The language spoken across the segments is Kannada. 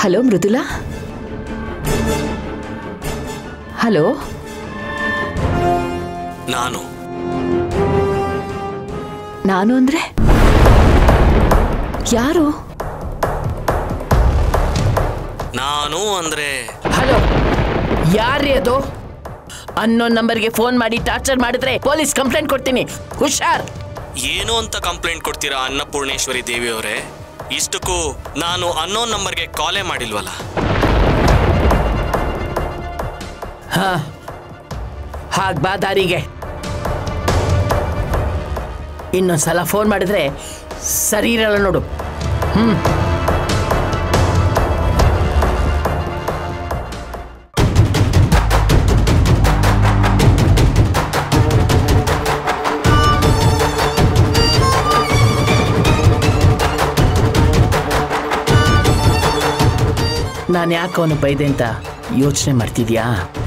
ಹಲೋ ಮೃದುಲಾ ಹಲೋ ನಾನು ನಾನು ಅಂದ್ರೆ ಯಾರು ನಾನು ಅಂದ್ರೆ ಹಲೋ ಯಾರೇ ಅದು ಅನ್ನೋನ್ ನಂಬರ್ಗೆ ಫೋನ್ ಮಾಡಿ ಟಾರ್ಚರ್ ಮಾಡಿದ್ರೆ ಪೊಲೀಸ್ ಕಂಪ್ಲೇಂಟ್ ಕೊಡ್ತೀನಿ ಹುಷಾರ್ ಏನು ಅಂತ ಕಂಪ್ಲೇಂಟ್ ಕೊಡ್ತೀರಾ ಅನ್ನಪೂರ್ಣೇಶ್ವರಿ ದೇವಿಯವರೇ ಇಷ್ಟಕ್ಕೂ ನಾನು ಅನ್ನೋನ್ ನಂಬರ್ಗೆ ಕಾಲೇ ಮಾಡಿಲ್ವಲ್ಲ ಹಾ ಹಾಗ್ ಬಾ ದಾರಿಗೆ ಇನ್ನೊಂದ್ಸಲ ಫೋನ್ ಮಾಡಿದ್ರೆ ಸರಿ ಇರಲ್ಲ ನೋಡು ಹ್ಮ್ ನಾನು ಯಾಕೆ ಅವನು ಬೈದೆ ಅಂತ ಯೋಚನೆ ಮಾಡ್ತಿದ್ಯಾ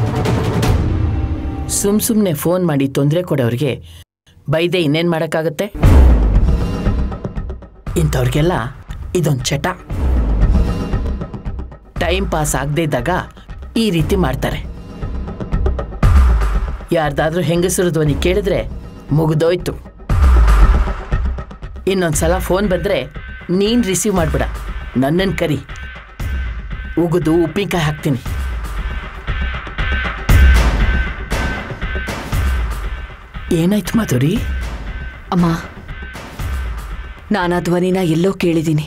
ಸುಮ್ ಸುಮ್ಮನೆ ಫೋನ್ ಮಾಡಿ ತೊಂದರೆ ಕೊಡೋರಿಗೆ ಬೈದೆ ಇನ್ನೇನು ಮಾಡೋಕ್ಕಾಗತ್ತೆ ಇಂಥವ್ರಿಗೆಲ್ಲ ಇದೊಂದು ಚಟ ಟೈಮ್ ಪಾಸ್ ಆಗದೆ ಇದ್ದಾಗ ಈ ರೀತಿ ಮಾಡ್ತಾರೆ ಯಾರ್ದಾದ್ರೂ ಹೆಂಗಸರು ಧ್ವನಿ ಕೇಳಿದ್ರೆ ಮುಗಿದೋಯ್ತು ಇನ್ನೊಂದ್ಸಲ ಫೋನ್ ಬಂದ್ರೆ ನೀನ್ ರಿಸೀವ್ ಮಾಡ್ಬೇಡ ನನ್ನನ್ನು ಕರಿ ಉಗಿದು ಉಪ್ಪಿನಕಾಯಿ ಹಾಕ್ತೀನಿ ಏನಾಯ್ತು ಮಾಧುರಿ ಅಮ್ಮ ನಾನು ಆ ಧ್ವನಿನ ಎಲ್ಲೋ ಕೇಳಿದ್ದೀನಿ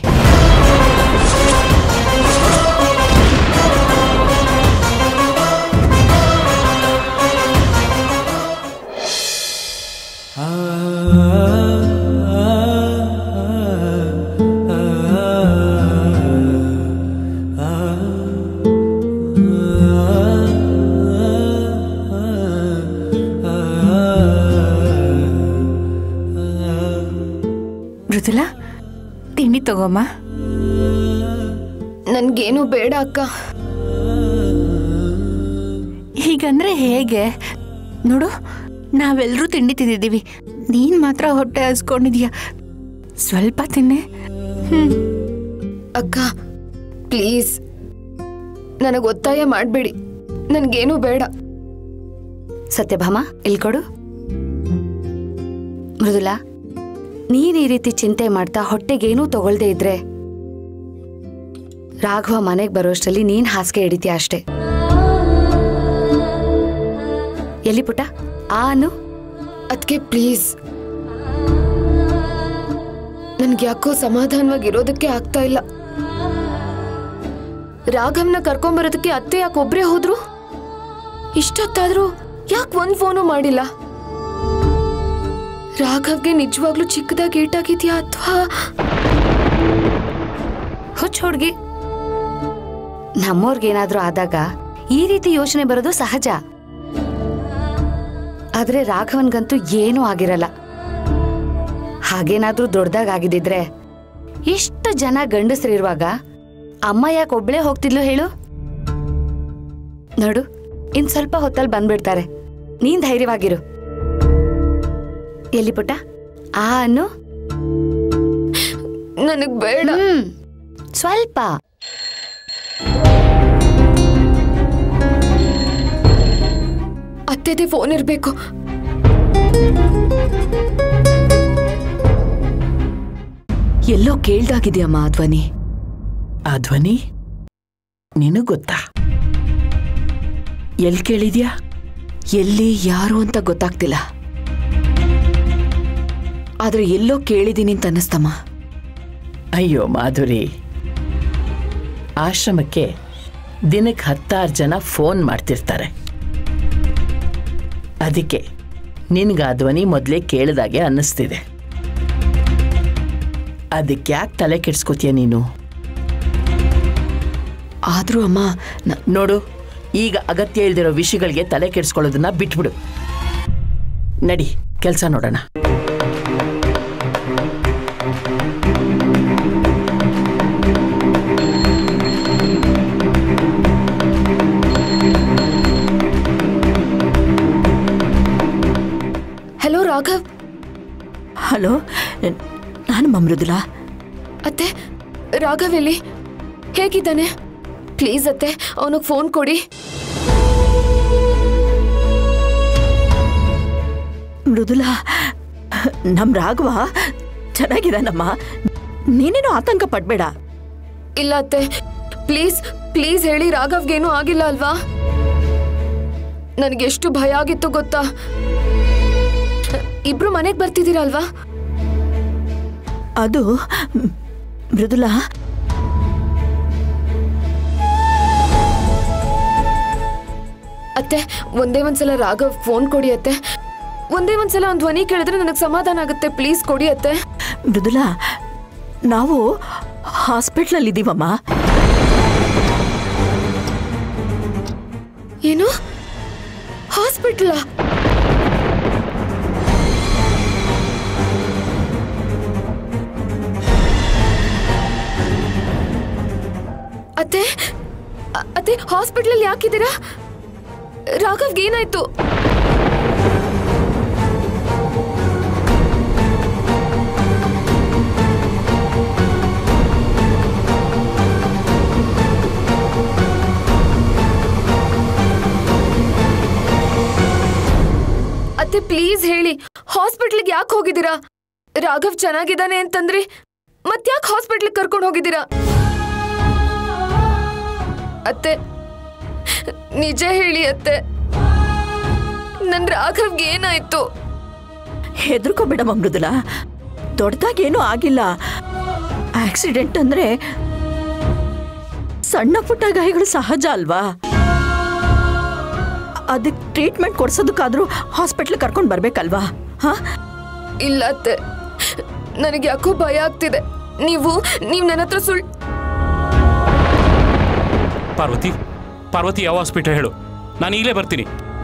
ಮೃದುಲಾ ತಿಂಡಿ ತಗೋಮ್ಮ ನನ್ಗೇನು ಬೇಡ ಅಕ್ಕ ಹೀಗಂದ್ರೆ ಹೇಗೆ ನೋಡು ನಾವೆಲ್ಲರೂ ತಿಂಡಿ ತಿಂದಿದ್ದೀವಿ ನೀನ್ ಮಾತ್ರ ಹೊಟ್ಟೆ ಹಸ್ಕೊಂಡಿದ್ಯಾ ಸ್ವಲ್ಪ ತಿನ್ನೆ ಅಕ್ಕ ಪ್ಲೀಸ್ ನನಗೆ ಒತ್ತಾಯ ಮಾಡಬೇಡಿ ನನ್ಗೇನು ಬೇಡ ಸತ್ಯಭಾಮ ಇಲ್ಲಿ ಕೊಡು ಮೃದುಲಾ ನೀನ್ ಈ ರೀತಿ ಚಿಂತೆ ಮಾಡ್ತಾ ಹೊಟ್ಟೆಗೇನೂ ತಗೊಳ್ದೇ ಇದ್ರೆ ರಾಘವ ಮನೆಗೆ ಬರೋಷ್ಟರಲ್ಲಿ ನೀನ್ ಹಾಸಿಗೆ ಹಿಡಿತೀಯ ಅಷ್ಟೇ ಎಲ್ಲಿ ಪುಟ ಆ ಅನ್ನು ಅದಕ್ಕೆ ಪ್ಲೀಸ್ ನನ್ಗೆ ಯಾಕೋ ಸಮಾಧಾನವಾಗಿ ಇರೋದಕ್ಕೆ ಆಗ್ತಾ ಇಲ್ಲ ರಾಘವ್ನ ಕರ್ಕೊಂಬರೋದಕ್ಕೆ ಅತ್ತೆ ಯಾಕೆ ಒಬ್ರೇ ಹೋದ್ರು ಇಷ್ಟೊತ್ತಾದ್ರೂ ಯಾಕೆ ಒಂದ್ ಫೋನು ಮಾಡಿಲ್ಲ ರಾಘವ್ಗೆ ನಿಜವಾಗ್ಲೂ ಚಿಕ್ಕದಾಗಿ ಏಟಾಗಿದ್ಯಾ ಅಥವಾ ಹುಚ್ಚ ಹುಡ್ಗಿ ನಮ್ಮೋರ್ಗೇನಾದ್ರೂ ಆದಾಗ ಈ ರೀತಿ ಯೋಚನೆ ಬರೋದು ಸಹಜ ಆದ್ರೆ ರಾಘವನ್ಗಂತೂ ಏನೂ ಆಗಿರಲ್ಲ ಹಾಗೇನಾದ್ರೂ ದೊಡ್ಡದಾಗಿದ್ದಿದ್ರೆ ಎಷ್ಟು ಜನ ಗಂಡಸರಿರುವಾಗ ಅಮ್ಮ ಯಾಕೆ ಒಬ್ಳೇ ಹೋಗ್ತಿದ್ಲು ಹೇಳು ನೋಡು ಇನ್ ಸ್ವಲ್ಪ ಹೊತ್ತಲ್ಲಿ ಬಂದ್ಬಿಡ್ತಾರೆ ನೀನ್ ಧೈರ್ಯವಾಗಿರು ಎಲ್ಲಿ ಪುಟ್ಟ ಆ ಅನ್ನು ನನಗ್ ಬೇಡ ಹ್ಮ್ ಸ್ವಲ್ಪ ಅತ್ತೆದೇ ಫೋನ್ ಇರ್ಬೇಕು ಎಲ್ಲೋ ಕೇಳ್ದಾಗಿದೆಯಮ್ಮ ಆ ಧ್ವನಿ ಆ ಧ್ವನಿ ನಿನಗ್ ಗೊತ್ತಾ ಎಲ್ಲಿ ಕೇಳಿದ್ಯಾ ಎಲ್ಲಿ ಯಾರು ಅಂತ ಗೊತ್ತಾಗ್ತಿಲ್ಲ ಆದ್ರೆ ಎಲ್ಲೋ ಕೇಳಿದೀನಿ ಅಂತ ಅನ್ನಿಸ್ತಮ್ಮ ಅಯ್ಯೋ ಮಾಧುರಿ ಆಶ್ರಮಕ್ಕೆ ದಿನಕ್ಕೆ ಹತ್ತಾರು ಜನ ಫೋನ್ ಮಾಡ್ತಿರ್ತಾರೆ ಅದಕ್ಕೆ ನಿನ್ಗೆ ಆ ಧ್ವನಿ ಮೊದಲೇ ಕೇಳಿದಾಗೆ ಅನ್ನಿಸ್ತಿದೆ ಅದಕ್ಕೆ ಯಾಕೆ ತಲೆ ಕೆಡ್ಸ್ಕೊತೀಯ ನೀನು ಆದ್ರೂ ಅಮ್ಮ ನ- ನೋಡು ಈಗ ಅಗತ್ಯ ಇಲ್ದಿರೋ ವಿಷಯಗಳಿಗೆ ತಲೆ ಕೆಡಿಸ್ಕೊಳ್ಳೋದನ್ನ ಬಿಟ್ಬಿಡು ನಡಿ ಕೆಲಸ ನೋಡೋಣ ಹಲೋ ರಾಘವ್ ಹಲೋ ನಾನು ಮಮೃದುಲಾ ಅತ್ತೆ ರಾಘವ್ ಎಲ್ಲಿ ಹೇಗಿದ್ದಾನೆ ಪ್ಲೀಸ್ ಅತ್ತೆ ಅವನಿಗೆ ಫೋನ್ ಕೊಡಿ ಮೃದುಲಾ ನಮ್ ರಾಘವ ಚೆನ್ನಾಗಿದ್ದಾನಮ್ಮ ನೀನೇನು ಆತಂಕ ಪಡ್ಬೇಡ ಇಲ್ಲ ಅತ್ತೆ ಪ್ಲೀಸ್ ಪ್ಲೀಸ್ ಹೇಳಿ ರಾಘವ್ಗೇನು ಆಗಿಲ್ಲ ಅಲ್ವಾ ನನಗೆ ಎಷ್ಟು ಭಯ ಆಗಿತ್ತು ಗೊತ್ತಾ ಇಬ್ರು ಮನೆಗೆ ಬರ್ತಿದ್ದೀರಲ್ವಾ ಅದು ಮ್, ಮೃದುಲಾ ಅತ್ತೆ ಒಂದೇ ಒಂದ್ಸಲ ರಾಘವ್ ಫೋನ್ ಕೊಡಿ ಅತ್ತೆ ಒಂದೇ ಒಂದ್ಸಲ ಒಂದು ಧ್ವನಿ ಕೇಳಿದ್ರೆ ನನಗೆ ಸಮಾಧಾನ ಆಗುತ್ತೆ ಪ್ಲೀಸ್ ಕೊಡಿ ಅತ್ತೆ ಮೃದುಲಾ ನಾವು ಹಾಸ್ಪಿಟ್ಲಲ್ಲಿ ಇದ್ದೀವಮ್ಮ ಏನು ಹಾಸ್ಪಿಟ್ಲಾ ಅತ್ತೆ ಅ- ಅತ್ತೆ ಹಾಸ್ಪಿಟ್ಲಲ್ಲಿ ಯಾಕಿದ್ದೀರಾ ರಾಘವ್ಗೆ ಏನಾಯ್ತು ಅತ್ತೆ ಪ್ಲೀಸ್ ಹೇಳಿ ಹಾಸ್ಪಿಟ್ಲಿಗೆ ಯಾಕೆ ಹೋಗಿದ್ದೀರಾ ರಾಘವ್ ಚೆನ್ನಾಗಿದ್ದಾನೆ ಅಂತಂದ್ರಿ ಮತ್ತ್ಯಾಕೆ ಹಾಸ್ಪಿಟ್ಲಿಗೆ ಕರ್ಕೊಂಡು ಹೋಗಿದ್ದೀರಾ ಅತ್ತೆ ನಿಜ ಹೇಳಿ ಅತ್ತೆ ನನ್ ರಾಘವ್ಗೆ ಏನಾಯ್ತು ಹೆದರ್ಕೋಬೇಡಮ್ಮ ಮೃದುಲಾ ದೊಡ್ಡದಾಗೇನೂ ಆಗಿಲ್ಲ ಆಕ್ಸಿಡೆಂಟ್ ಅಂದ್ರೆ ಸಣ್ಣ ಪುಟ್ಟ ಗಾಯಗಳು ಸಹಜ ಅಲ್ವಾ ಅದಕ್ಕೆ ಟ್ರೀಟ್ಮೆಂಟ್ ಕೊಡ್ಸೋದಕ್ಕಾದ್ರೂ ಹಾಸ್ಪಿಟ್ಲ್ ಕರ್ಕೊಂಡು ಬರ್ಬೇಕಲ್ವಾ ಹಾ ಇಲ್ಲ ಅತ್ತೆ ನನಗೆ ಯಾಕೋ ಭಯ ಆಗ್ತಿದೆ ನೀವು ನೀವು ನನ್ನ ಹತ್ರ ಸುಳ್ಳು ಪಾರ್ವತಿ ಪಾರ್ವತಿ ಯಾವ ಹಾಸ್ಪಿಟಲ್ ಹೇಳು ನಾನು ಈಗಲೇ ಬರ್ತೀನಿ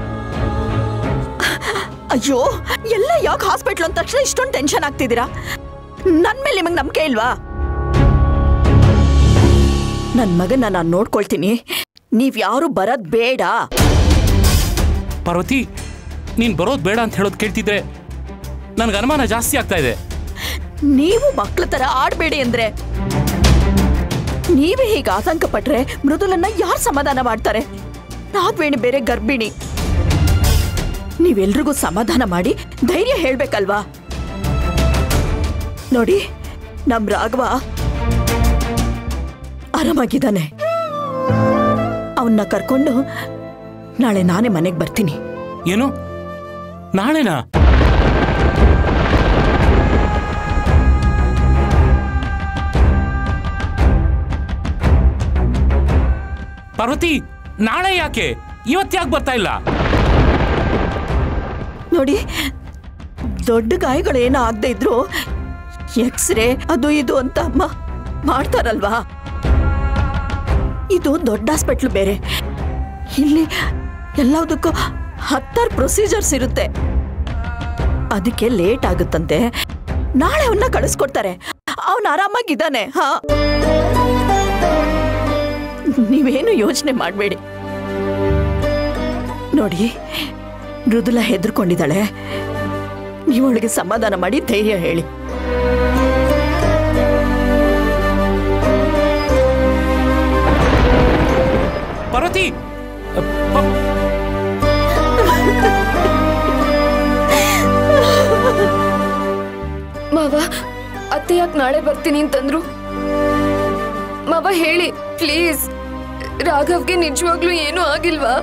ಅಯ್ಯೋ ಎಲ್ಲ ಯಾಕೆ ಹಾಸ್ಪಿಟ್ಲ್ ಅಂದ ತಕ್ಷಣ ಇಷ್ಟೊಂದು ಟೆನ್ಷನ್ ಆಗ್ತಿದ್ದೀರಾ ನನ್ ಮೇಲೆ ನಿಮಗೆ ನಂಬಿಕೆ ಇಲ್ವಾ ನನ್ ಮಗನ ನಾನು ನೋಡ್ಕೊಳ್ತೀನಿ ನೀವ್ ಯಾರು ಬರೋದ್ ಬೇಡ ಪಾರ್ವತಿ ನೀನು ಬರೋದು ಬೇಡ ಅಂತ ಹೇಳೋದು ಕೇಳ್ತಿದ್ರೆ ನನಗೆ ಅನುಮಾನ ಜಾಸ್ತಿ ಆಗ್ತಾ ಇದೆ ನೀವು ಮಕ್ಳ ತರ ಆಡ್ಬೇಡಿ ಅಂದ್ರೆ ನೀವೇ ಹೀಗೆ ಆತಂಕ ಪಟ್ರೆ ಮೃದುಲನ್ನ ಯಾರು ಸಮಾಧಾನ ಮಾಡ್ತಾರೆ ನಾಗವೇಣಿ ಬೇರೆ ಗರ್ಭಿಣಿ ನೀವೆಲ್ರಿಗೂ ಸಮಾಧಾನ ಮಾಡಿ ಧೈರ್ಯ ಹೇಳ್ಬೇಕಲ್ವಾ ನೋಡಿ ನಮ್ ರಾಘವ ಆರಾಮಾಗಿದ್ದಾನೆ ಅವನ್ನ ಕರ್ಕೊಂಡು ನಾಳೆ ನಾನೇ ಮನೆಗೆ ಬರ್ತೀನಿ ಏನು ನಾಳೆನಾ ಪಾರ್ವತಿ ನಾಳೆ ಯಾಕೆ ಇವತ್ತು ಬರ್ತಾ ಇಲ್ಲ ನೋಡಿ ದೊಡ್ಡ ಗಾಯಗಳೇನು ಆಗದೆ ಇದ್ರು ಎಕ್ಸ್ರೇ ಅದು ಇದು ಅಂತ ಅಮ್ಮ ಮಾಡ್ತಾರಲ್ವಾ ಇದು ದೊಡ್ಡ ಹಾಸ್ಪಿಟ್ಲ್ ಬೇರೆ ಇಲ್ಲಿ ಎಲ್ಲದಕ್ಕೂ ಹತ್ತಾರು ಪ್ರೊಸೀಜರ್ಸ್ ಇರುತ್ತೆ ಅದಕ್ಕೆ ಲೇಟ್ ಆಗುತ್ತಂತೆ ನಾಳೆ ಅವನ್ನ ಕಳಿಸ್ಕೊಡ್ತಾರೆ ಅವನು ಆರಾಮಾಗಿದ್ದಾನೆ ಹಾ ನೀವೇನು ಯೋಚನೆ ಮಾಡಬೇಡಿ ನೋಡಿ ಮೃದುಲ ಹೆದರ್ಕೊಂಡಿದ್ದಾಳೆ ನೀವು ಅವಳಿಗೆ ಸಮಾಧಾನ ಮಾಡಿ ಧೈರ್ಯ ಹೇಳಿ ಪಾರ್ವತಿ ಅ, ಪ- ಮಾವ ಅತ್ತೆ ಯಾಕೆ ನಾಳೆ ಬರ್ತೀನಿ ಅಂತಂದ್ರು ಮಾವ ಹೇಳಿ ಪ್ಲೀಸ್ ರಾಘವ್ಗೆ ನಿಜವಾಗ್ಲೂ ಏನೂ ಆಗಿಲ್ವಾ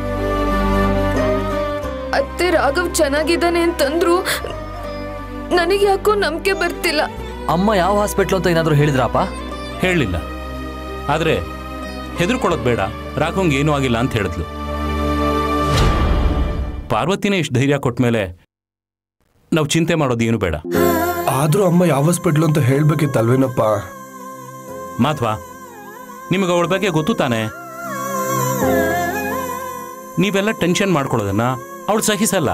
ಅತ್ತೆ ರಾಘವ್ ಚೆನ್ನಾಗಿದ್ದಾನೆ ಅಂತಂದ್ರು ನನಗೆ ಯಾಕೋ ನಂಬಿಕೆ ಬರ್ತಿಲ್ಲ ಅಮ್ಮ ಯಾವ ಹಾಸ್ಪಿಟ್ಲು ಅಂತ ಏನಾದರೂ ಹೇಳಿದ್ರಾಪ ಹೇಳಲಿಲ್ಲ ಆದರೆ ಹೆದರ್ಕೊಳ್ಳೋದು ಬೇಡ ರಾಘವಂಗೆ ಏನೂ ಆಗಿಲ್ಲ ಅಂತ ಹೇಳಿದ್ಲು ಪಾರ್ವತಿನೇ ಇಷ್ಟು ಧೈರ್ಯ ಕೊಟ್ಟ ಮೇಲೆ ನಾವು ಚಿಂತೆ ಮಾಡೋದು ಏನು ಬೇಡ ಆದ್ರೂ ಅಮ್ಮ ಯಾವ ಹಾಸ್ಪಿಟ್ಲು ಅಂತ ಹೇಳ್ಬೇಕಿತ್ತಲ್ವೇನಪ್ಪ ಮಾಧ್ವ ನಿಮಗೆ ಅವಳ ಬಗ್ಗೆ ಗೊತ್ತು ತಾನೆ ನೀವೆಲ್ಲ ಟೆನ್ಷನ್ ಮಾಡ್ಕೊಳ್ಳೋದನ್ನ ಅವಳು ಸಹಿಸಲ್ಲ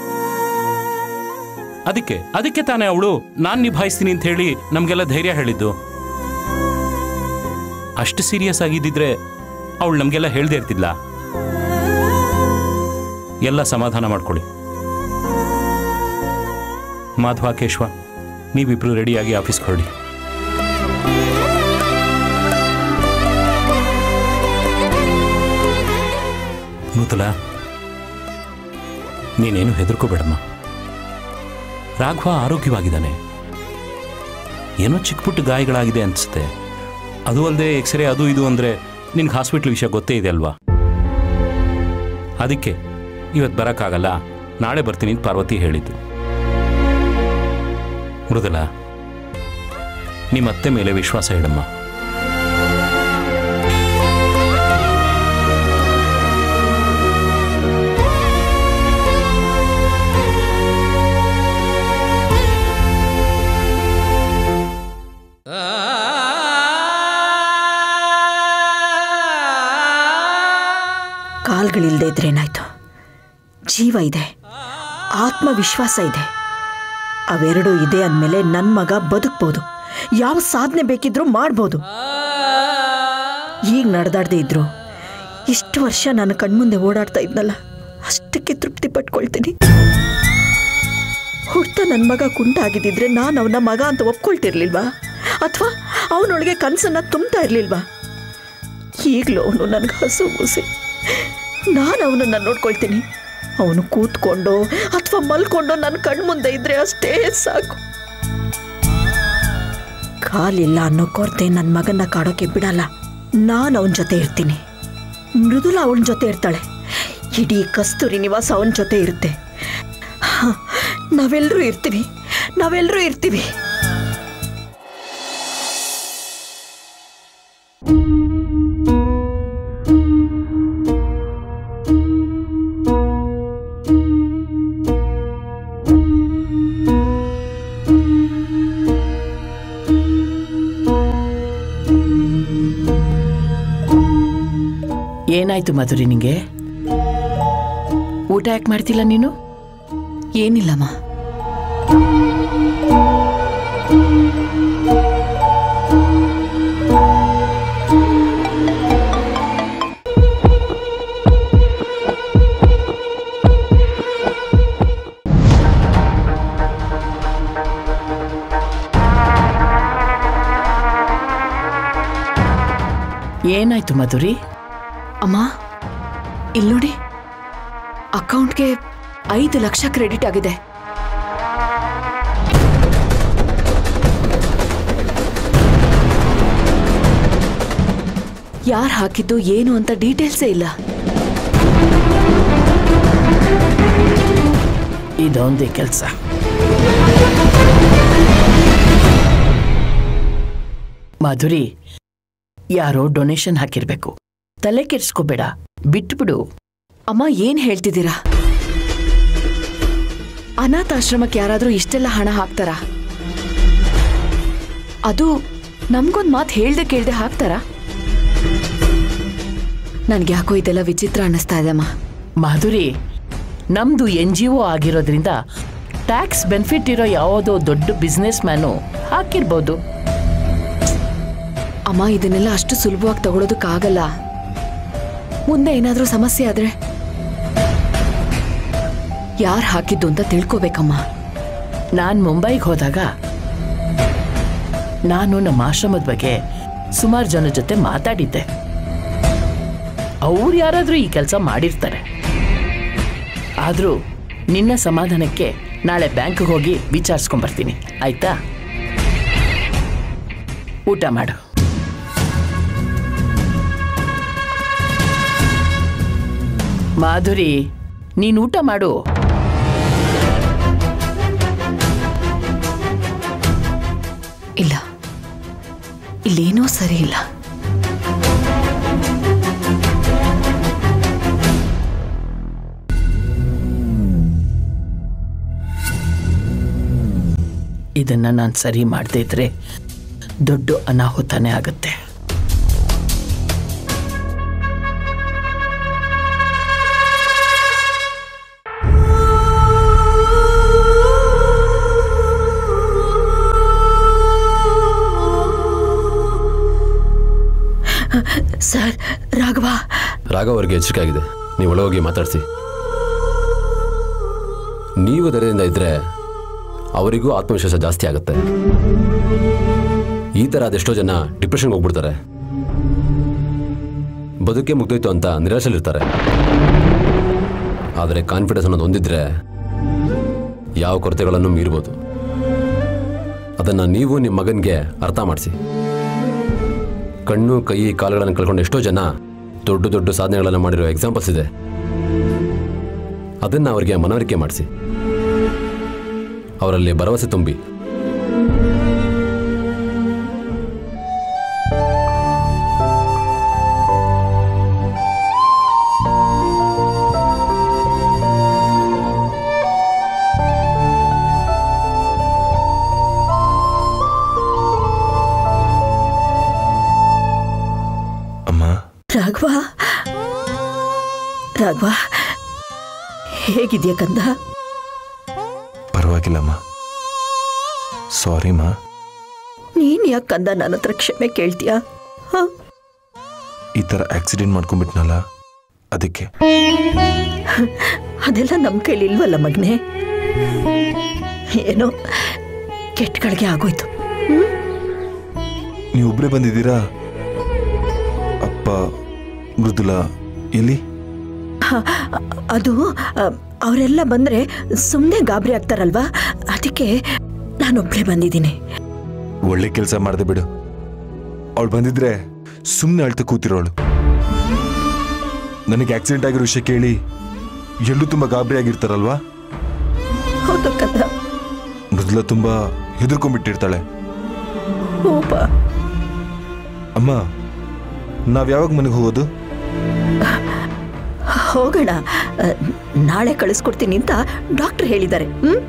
ಅದಕ್ಕೆ ಅದಕ್ಕೆ ತಾನೇ ಅವಳು ನಾನ್ ನಿಭಾಯಿಸ್ತೀನಿ ಅಂತ ಹೇಳಿ ನಮಗೆಲ್ಲ ಧೈರ್ಯ ಹೇಳಿದ್ದು ಅಷ್ಟು ಸೀರಿಯಸ್ ಆಗಿದ್ದಿದ್ರೆ ಅವಳು ನಮಗೆಲ್ಲ ಹೇಳ್ದೇ ಇರ್ತಿದ್ಲ ಎಲ್ಲ ಸಮಾಧಾನ ಮಾಡ್ಕೊಳ್ಳಿ ಮಾಧ್ವ ಕೇಶವ ನೀವಿಬ್ರು ರೆಡಿಯಾಗಿ ಆಫೀಸ್ಗೆ ಹೊರಡಿ ಮೃದುಲ ನೀನೇನು ಹೆದರ್ಕೋಬೇಡಮ್ಮ ರಾಘವ ಆರೋಗ್ಯವಾಗಿದ್ದಾನೆ ಏನೋ ಚಿಕ್ಕ ಪುಟ್ಟ ಗಾಯಗಳಾಗಿದೆ ಅನಿಸುತ್ತೆ ಅದು ಅಲ್ಲದೆ ಎಕ್ಸ್ರೇ ಅದು ಇದು ಅಂದರೆ ನಿನ್ಗೆ ಹಾಸ್ಪಿಟ್ಲ್ ವಿಷಯ ಗೊತ್ತೇ ಇದೆ ಅಲ್ವಾ ಅದಕ್ಕೆ ಇವತ್ತು ಬರೋಕ್ಕಾಗಲ್ಲ ನಾಳೆ ಬರ್ತೀನಿ ಅಂತ ಪಾರ್ವತಿ ಹೇಳಿದ್ದು ಮೃದುಲ ನಿಮ್ಮ ಅತ್ತೆ ಮೇಲೆ ವಿಶ್ವಾಸ ಇಡಮ್ಮ ಕಾಲ್ಗಳಿಲ್ದೇ ಇದ್ರೇನಾಯ್ತು ಜೀವ ಇದೆ ಆತ್ಮವಿಶ್ವಾಸ ಇದೆ ಅವೆರಡೂ ಇದೆ ಅಂದಮೇಲೆ ನನ್ನ ಮಗ ಬದುಕ್ಬೋದು ಯಾವ ಸಾಧನೆ ಬೇಕಿದ್ರೂ ಮಾಡ್ಬೋದು ಈಗ ನಡೆದಾಡ್ದೇ ಇದ್ರು ಇಷ್ಟು ವರ್ಷ ನನ್ನ ಕಣ್ಮುಂದೆ ಓಡಾಡ್ತಾ ಇದ್ನಲ್ಲ ಅಷ್ಟಕ್ಕೆ ತೃಪ್ತಿ ಪಟ್ಕೊಳ್ತೀನಿ ಹುಡ್ತ ನನ್ನ ಮಗ ಕುಂಟ ಆಗಿದ್ದಿದ್ರೆ ನಾನು ಅವನ ಮಗ ಅಂತ ಒಪ್ಕೊಳ್ತಿರ್ಲಿಲ್ವಾ ಅಥವಾ ಅವನೊಳಗೆ ಕನಸನ್ನ ತುಂಬ್ತಾ ಇರ್ಲಿಲ್ವಾ ಈಗಲೂ ಅವನು ನನಗೆ ಹಸು ಮೂಸಿ ನಾನು ಅವನನ್ನ ನೋಡ್ಕೊಳ್ತೀನಿ ಅವನು ಕೂತ್ಕೊಂಡು ಅಥವಾ ಮಲ್ಕೊಂಡು ನನ್ನ ಕಣ್ಮುಂದೆ ಇದ್ರೆ ಅಷ್ಟೇ ಸಾಕು ಕಾಲಿಲ್ಲ ಅನ್ನೋ ಕೊರತೆ ನನ್ನ ಮಗನ್ನ ಕಾಡೋಕೆ ಬಿಡಲ್ಲ ನಾನು ಅವನ ಜೊತೆ ಇರ್ತೀನಿ ಮೃದುಲ ಅವನ ಜೊತೆ ಇರ್ತಾಳೆ ಇಡೀ ಕಸ್ತೂರಿ ನಿವಾಸ ಅವನ ಜೊತೆ ಇರುತ್ತೆ ಹ, ನಾವೆಲ್ಲರೂ ಇರ್ತೀವಿ ನಾವೆಲ್ಲರೂ ಇರ್ತೀವಿ ಏನಾಯ್ತು ಮಧುರಿ ನಿಂಗೆ ಊಟ ಯಾಕೆ ಮಾಡ್ತಿಲ್ಲ ನೀನು ಏನಿಲ್ಲಮ್ಮ ಏನಾಯ್ತು ಮಧುರಿ ಅಮ್ಮ ಇಲ್ಲಿ ನೋಡಿ ಅಕೌಂಟ್ಗೆ ಐದು ಲಕ್ಷ ಕ್ರೆಡಿಟ್ ಆಗಿದೆ ಯಾರು ಹಾಕಿದ್ದು ಏನು ಅಂತ ಡೀಟೇಲ್ಸೇ ಇಲ್ಲ ಇದೊಂದೇ ಕೆಲಸ ಮಾಧುರಿ ಯಾರೋ ಡೊನೇಷನ್ ಹಾಕಿರ್ಬೇಕು ತಲೆ ಕೆಡ್ಸ್ಕೋಬೇಡ ಬಿಟ್ಬಿಡು ಅಮ್ಮ ಏನ್ ಹೇಳ್ತಿದ್ದೀರಾ ಅನಾಥಾಶ್ರಮಕ್ಕೆ ಯಾರಾದ್ರೂ ಇಷ್ಟೆಲ್ಲ ಹಣ ಹಾಕ್ತಾರಾ ಅದು ನಮ್ಗೊಂದ್ ಮಾತು ಹೇಳ್ದೆ ಕೇಳ್ದೆ ಹಾಕ್ತಾರಾ ನನ್ಗೆ ಯಾಕೋ ಇದೆಲ್ಲ ವಿಚಿತ್ರ ಅನ್ನಿಸ್ತಾ ಇದೆ ಅಮ್ಮ ಮಾಧುರಿ ನಮ್ದು ಎನ್ ಜಿ ಒ ಆಗಿರೋದ್ರಿಂದ ಟ್ಯಾಕ್ಸ್ ಬೆನಿಫಿಟ್ ಇರೋ ಯಾವುದೋ ದೊಡ್ಡ ಬಿಸ್ನೆಸ್ ಮ್ಯಾನು ಹಾಕಿರ್ಬೋದು ಅಮ್ಮ ಇದನ್ನೆಲ್ಲ ಅಷ್ಟು ಸುಲಭವಾಗಿ ತಗೊಳೋದಕ್ಕಾಗಲ್ಲ ಮುಂದೆ ಏನಾದ್ರೂ ಸಮಸ್ಯೆ ಆದ್ರೆ ಯಾರು ಹಾಕಿದ್ದು ಅಂತ ತಿಳ್ಕೊಬೇಕಮ್ಮ ನಾನು ಮುಂಬೈಗೆ ಹೋದಾಗ ನಾನು ನಮ್ಮ ಆಶ್ರಮದ ಬಗ್ಗೆ ಸುಮಾರು ಜನ ಜೊತೆ ಮಾತಾಡಿದ್ದೆ ಅವ್ರು ಯಾರಾದರೂ ಈ ಕೆಲಸ ಮಾಡಿರ್ತಾರೆ ಆದರೂ ನಿನ್ನ ಸಮಾಧಾನಕ್ಕೆ ನಾಳೆ ಬ್ಯಾಂಕ್ಗೆ ಹೋಗಿ ವಿಚಾರಿಸ್ಕೊಂಬರ್ತೀನಿ ಆಯ್ತಾ ಊಟ ಮಾಡು ಮಾಧುರಿ ನೀನು ಊಟ ಮಾಡು ಇಲ್ಲ ಇಲ್ಲೇನೋ ಸರಿ ಇಲ್ಲ ಇದನ್ನ ನಾನು ಸರಿ ಮಾಡದೇ ಇದ್ರೆ ದೊಡ್ಡ ಅನಾಹುತನೇ ಆಗುತ್ತೆ ಸರ್ ರಾಘವ ರಾಘವ್ ಅವ್ರಿಗೆ ಎಚ್ಚರಿಕೆ ಆಗಿದೆ ನೀವು ಒಳಗೋಗಿ ಮಾತಾಡಿಸಿ ನೀವು ಧೈರ್ಯದಿಂದ ಇದ್ರೆ ಅವರಿಗೂ ಆತ್ಮವಿಶ್ವಾಸ ಜಾಸ್ತಿ ಆಗುತ್ತೆ ಈ ಥರ ಅದೆಷ್ಟೋ ಜನ ಡಿಪ್ರೆಷನ್ಗೆ ಹೋಗ್ಬಿಡ್ತಾರೆ ಬದುಕೆ ಮುಗ್ದೋಯ್ತು ಅಂತ ನಿರಾಶೆಲಿರ್ತಾರೆ ಆದರೆ ಕಾನ್ಫಿಡೆನ್ಸ್ ಅನ್ನೋದು ಹೊಂದಿದ್ರೆ ಯಾವ ಕೊರತೆಗಳನ್ನು ಮೀರ್ಬೋದು ಅದನ್ನು ನೀವು ನಿಮ್ಮ ಮಗನಿಗೆ ಅರ್ಥ ಮಾಡಿಸಿ ಕಣ್ಣು ಕೈ ಕಾಲುಗಳನ್ನು ಕಳ್ಕೊಂಡು ಎಷ್ಟೋ ಜನ ದೊಡ್ಡ ದೊಡ್ಡ ಸಾಧನೆಗಳನ್ನು ಮಾಡಿರೋ ಎಕ್ಸಾಂಪಲ್ಸ್ ಇದೆ ಅದನ್ನು ಅವರಿಗೆ ಮನವರಿಕೆ ಮಾಡಿಸಿ ಅವರಲ್ಲಿ ಭರವಸೆ ತುಂಬಿ ಅಮ್ಮ ರಾಘವ ರಾಘವ ಹೇಗಿದ್ಯಾ ಕಂದ ಪರವಾಗಿಲ್ಲಮ್ಮ ಸಾರಿಮ್ಮ ನೀನ್ ಯಾಕೆ ಕಂದ ನನ್ನ ಹತ್ರ ಕ್ಷಮೆ ಕೇಳ್ತೀಯಾ ಹ? ಈ ಥರ ಆಕ್ಸಿಡೆಂಟ್ ಮಾಡ್ಕೊಂಡ್ಬಿಟ್ನಲ್ಲ ಅದಕ್ಕೆ ಅದೆಲ್ಲ ನಮ್ಮ ಕೈಲಿ ಇಲ್ವಲ್ಲ ಮಗನೇ ಏನೋ ಕೆಟ್ಟಗಳಿಗೆ ಆಗೋಯ್ತು ನೀವು ಒಬ್ಬರೇ ಬಂದಿದ್ದೀರಾ ಅಪ್ಪ ಮೃದುಲಾ ಎಲ್ಲಿ ಹ, ಅದು ಅ, ಅವರೆಲ್ಲ ಬಂದ್ರೆ ಸುಮ್ಮನೆ ಗಾಬರಿ ಆಗ್ತಾರಲ್ವಾ ಅದಕ್ಕೆ ನಾನೊಬ್ಳೇ ಬಂದಿದ್ದೀನಿ ಒಳ್ಳೆ ಕೆಲಸ ಮಾಡಿದೆ ಬಿಡು ಅವಳು ಬಂದಿದ್ರೆ ಸುಮ್ಮನೆ ಅಳ್ತ ಕೂತಿರೋಳು ನನಗೆ ಆಕ್ಸಿಡೆಂಟ್ ಆಗಿರೋ ವಿಷಯ ಕೇಳಿ ಎಲ್ಲೂ ತುಂಬ ಗಾಬರಿ ಆಗಿರ್ತಾರಲ್ವಾ ಹೌದು ಕಂದ ಮೃದುಲಾ ತುಂಬ ಹೆದರ್ಕೊಂಡ್ಬಿಟ್ಟಿರ್ತಾಳೆ ಓಪ ಅಮ್ಮ ನಾವ್ ಯಾವಾಗ ಮನೆಗೆ ಹೋಗೋದು ಹೋಗೋಣ ಅ, ನಾಳೆ ಕಳಿಸ್ಕೊಡ್ತೀನಿ ಅಂತ ಡಾಕ್ಟರ್ ಹೇಳಿದ್ದಾರೆ ಹ್ಮ್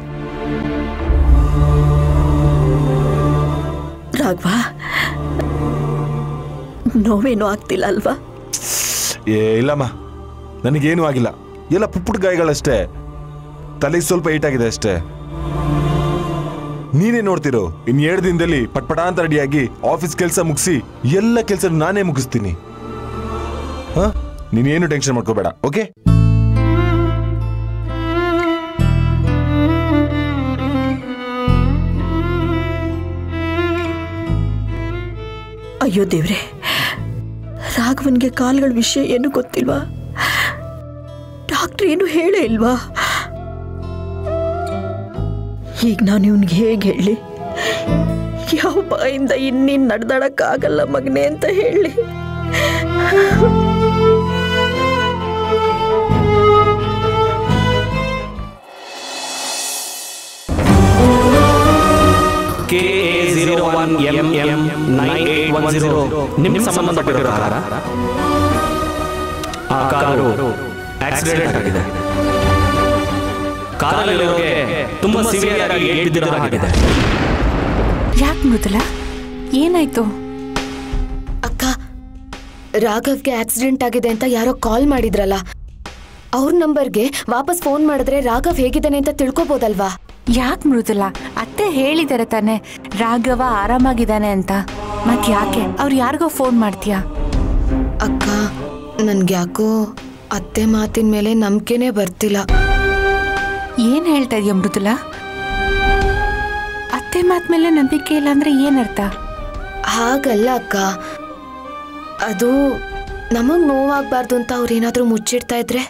ರಾಘವ ನೋವೇನೂ ಆಗ್ತಿಲ್ಲ ಅಲ್ವಾ ಏ ಇಲ್ಲಮ್ಮ ನನಗೇನೂ ಆಗಿಲ್ಲ ಎಲ್ಲ ಪುಟ್ ಪುಟ್ ಗಾಯಗಳಷ್ಟೇ ತಲೆಗೆ ಸ್ವಲ್ಪ ಏಟಾಗಿದೆ ಅಷ್ಟೇ ನೀನೇ ನೋಡ್ತಿರೋ ಇನ್ ಎರಡು ದಿನದಲ್ಲಿ ಪಟ್ಪಟ ಅಂತ ರೆಡಿಯಾಗಿ ಆಫೀಸ್ ಕೆಲಸ ಮುಗಿಸಿ ಎಲ್ಲ ಕೆಲಸ ನಾನೇ ಮುಗಿಸ್ತೀನಿ ಹಾ ನೀನೇನು ಟೆನ್ಷನ್ ಮಾಡ್ಕೋಬೇಡ ಓಕೆ ಅಯ್ಯೋ ದೇವ್ರೆ ರಾಘವನ್ಗೆ ಕಾಲ್ಗಳ ವಿಷಯ ಏನು ಗೊತ್ತಿಲ್ವಾ ಡಾಕ್ಟರ್ ಏನು ಹೇಳೇ ಇಲ್ವಾ ಈಗ ನಾನು ಇವನ್ಗೆ ಹೇಗೆ ಹೇಳಿ ಯಾವ ಬಾಯಿಂದ ಇನ್ನೀನ್ ನಡ್ದಾಡಕ್ಕಾಗಲ್ಲ ಮಗನೆ ಅಂತ ಹೇಳಿ K zero one M M nine eight one zero ನಿಮ್ಮ ಸಂಬಂಧಪಟ್ಟಿರೋ ಕಾರ ಆ ಕಾರು ಆಕ್ಸಿಡೆಂಟ್ ಆಗಿದೆ ಕಾರಲ್ಲಿರೋರಿಗೆ ತುಂಬಾ ಸಿವಿಯರ್ ಆಗಿ ಏಟ್ ಬಿದ್ದಿರೋ ಹಾಗಿದೆ ಯಾಕೆ ಮೃದುಲ ಏನಾಯ್ತು ಅಕ್ಕ ರಾಘವ್ಗೆ ಆಕ್ಸಿಡೆಂಟ್ ಆಗಿದೆ ಅಂತ ಯಾರೋ ಕಾಲ್ ಮಾಡಿದ್ರಲ್ಲ ಅವ್ರ ನಂಬರ್ಗೆ ವಾಪಸ್ ಫೋನ್ ಮಾಡಿದ್ರೆ ರಾಘವ್ ಹೇಗಿದ್ದಾನೆ ಅಂತ ತಿಳ್ಕೊಬೋದಲ್ವಾ ಯಾಕೆ ಮೃದುಲ ಅತ್ತೆ ಹೇಳಿದಾರೆ ತಾನೆ ರಾಘವ ಆರಾಮಾಗಿದ್ದಾನೆ ಅಂತ ಮತ್ ಯಾಕೆ ಅವ್ರು ಯಾರಿಗೋ ಫೋನ್ ಮಾಡ್ತೀಯಾ ಅಕ್ಕ ನನ್ಗೆ ಯಾಕೋ ಅತ್ತೆ ಮಾತಿನ ಮೇಲೆ ನಂಬಿಕೆನೇ ಬರ್ತಿಲ್ಲ ಏನ್ ಹೇಳ್ತಾ ಇದೀಯ ಮೃದುಲ ಅತ್ತೆ ಮಾತ್ ಮೇಲೆ ನಂಬಿಕೆ ಇಲ್ಲ ಅಂದ್ರೆ ಏನರ್ಥ ಹಾಗಲ್ಲ ಅಕ್ಕ ಅದು ನಮಗ್ ನೋವಾಗ್ಬಾರ್ದು ಅಂತ ಅವ್ರೇನಾದ್ರೂ ಮುಚ್ಚಿಡ್ತಾ ಇದ್ರೆ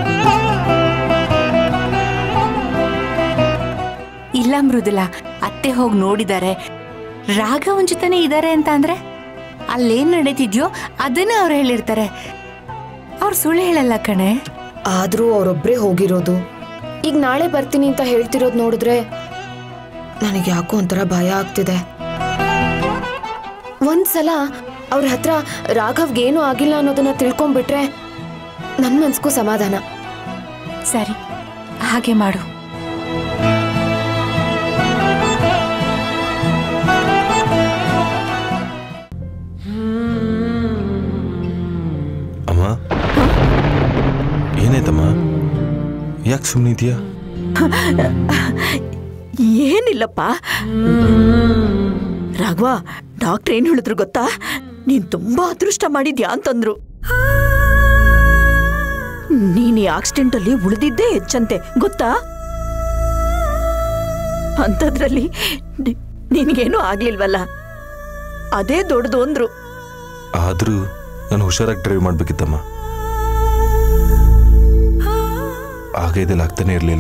ಇಲ್ಲ ಮೃದುಲ ಅತ್ತೆ ಹೋಗಿ ನೋಡಿದ್ದಾರೆ ರಾಘವನ್ ಜೊತೆನೆ ಇದ್ದಾರೆ ಅಂತ ಅಂದ್ರೆ ಅಲ್ಲೇನ್ ನಡೀತಿದ್ಯೋ ಅದನ್ನ ಅವ್ರು ಹೇಳಿರ್ತಾರೆ ಅವ್ರು ಸುಳ್ಳು ಹೇಳಲ್ಲ ಕಣೆ ಆದ್ರೂ ಅವರೊಬ್ರೇ ಹೋಗಿರೋದು ಈಗ ನಾಳೆ ಬರ್ತೀನಿ ಅಂತ ಹೇಳ್ತಿರೋದು ನೋಡಿದ್ರೆ ನನಗೆ ಯಾಕೋ ಒಂಥರ ಭಯ ಆಗ್ತಿದೆ ಒಂದ್ಸಲ ಅವ್ರ ಹತ್ರ ರಾಘವ್ಗೆ ಏನೂ ಆಗಿಲ್ಲ ಅನ್ನೋದನ್ನ ತಿಳ್ಕೊಂಡ್ಬಿಟ್ರೆ ನನ್ನ ಮನ್ಸ್ಗೂ ಸಮಾಧಾನ ಸರಿ ಹಾಗೆ ಮಾಡು ಅಮ್ಮ ಏನಾಯ್ತಮ್ಮ ಯಾಕೆ ಸುಮ್ಮನೆ ಇದೆಯಾ ಏನಿಲ್ಲಪ್ಪ ರಾಘವ ಡಾಕ್ಟರ್ ಏನ್ ಹೇಳಿದ್ರು ಗೊತ್ತಾ ನೀನ್ ತುಂಬಾ ಅದೃಷ್ಟ ಮಾಡಿದ್ಯಾ ಅಂತಂದ್ರು ನೀನ್ ಈ ಆಕ್ಸಿಡೆಂಟ್ ಅಲ್ಲಿ ಉಳಿದಿದ್ದೇ ಹೆಚ್ಚಂತೆ ಗೊತ್ತಾ ಅಂಥದ್ರಲ್ಲಿ ನಿ- ನಿನ್ಗೇನೂ ಆಗ್ಲಿಲ್ವಲ್ಲ ಅದೇ ದೊಡ್ಡದು ಅಂದ್ರು ಆದರೂ ನಾನು ಹುಷಾರಾಗಿ ಡ್ರೈವ್ ಮಾಡ್ಬೇಕಿತ್ತಮ್ಮ ಆಗ ಇದೆಲ್ಲ ಆಗ್ತಾನೆ ಇರಲಿಲ್ಲ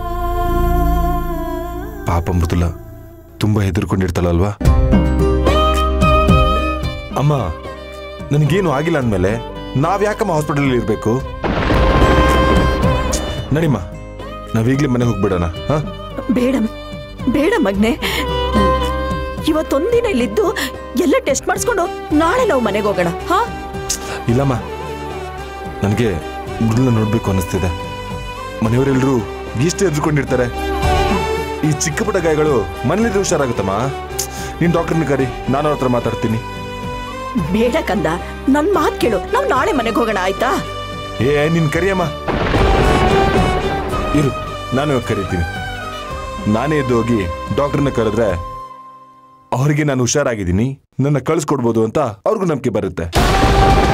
ಪಾಪ ಮೃದುಲ ತುಂಬಾ ಹೆದರ್ಕೊಂಡಿರ್ತಾಳಲ್ವಾ ಅಮ್ಮ ನನಗೇನು ಆಗಿಲ್ಲ ಅಂದಮೇಲೆ ನಾವ್ ಯಾಕಮ್ಮ ಹಾಸ್ಪಿಟಲ್ ಇರಬೇಕು ನಡಿಮ್ಮ ನಾವೀಗ್ಲೇ ಮನೆಗೆ ಹೋಗ್ಬಿಡೋಣ ಹಾ ಬೇಡ ಬೇಡ ಮಗ್ನೆ ಇವತ್ತೊಂದಿನ ಇಲ್ಲಿದ್ದು ಎಲ್ಲ ಟೆಸ್ಟ್ ಮಾಡಿಸ್ಕೊಂಡು ನಾಳೆ ನಾವು ಮನೆಗೆ ಹೋಗೋಣ ಹಾ ಇಲ್ಲಮ್ಮ ನನಗೆ ಮೃದುಲ ನೋಡ್ಬೇಕು ಅನ್ನಿಸ್ತಿದೆ ಮನೆಯವರೆಲ್ಲರೂ ಎಷ್ಟು ಎದ್ರುಕೊಂಡಿರ್ತಾರೆ ಈ ಚಿಕ್ಕ ಪುಟ್ಟ ಗಾಯಗಳು ಮನೇಲಿದ್ರೆ ಹುಷಾರಾಗುತ್ತಮ್ಮ ನೀನ್ ಡಾಕ್ಟರ್ನ ಕರಿ ನಾನು ಅವ್ರ ಹತ್ರ ಮಾತಾಡ್ತೀನಿ ಬೇಡ ಕಂದ ನನ್ ಮಾತ್ ಕೇಳು ನಾವು ನಾಳೆ ಮನೆಗೆ ಹೋಗೋಣ ಆಯ್ತಾ ಏ ನೀನ್ ಕರಿಯಮ್ಮ ಇರು ನಾನು ಇವಾಗ ಕರಿತೀನಿ ನಾನೇ ಎದ್ದು ಹೋಗಿ ಡಾಕ್ಟರ್ನ ಕರೆದ್ರೆ ಅವರಿಗೆ ನಾನು ಹುಷಾರಾಗಿದ್ದೀನಿ ನನ್ನ ಕಳಿಸ್ಕೊಡ್ಬೋದು ಅಂತ ಅವ್ರಿಗೂ ನಂಬಿಕೆ ಬರುತ್ತೆ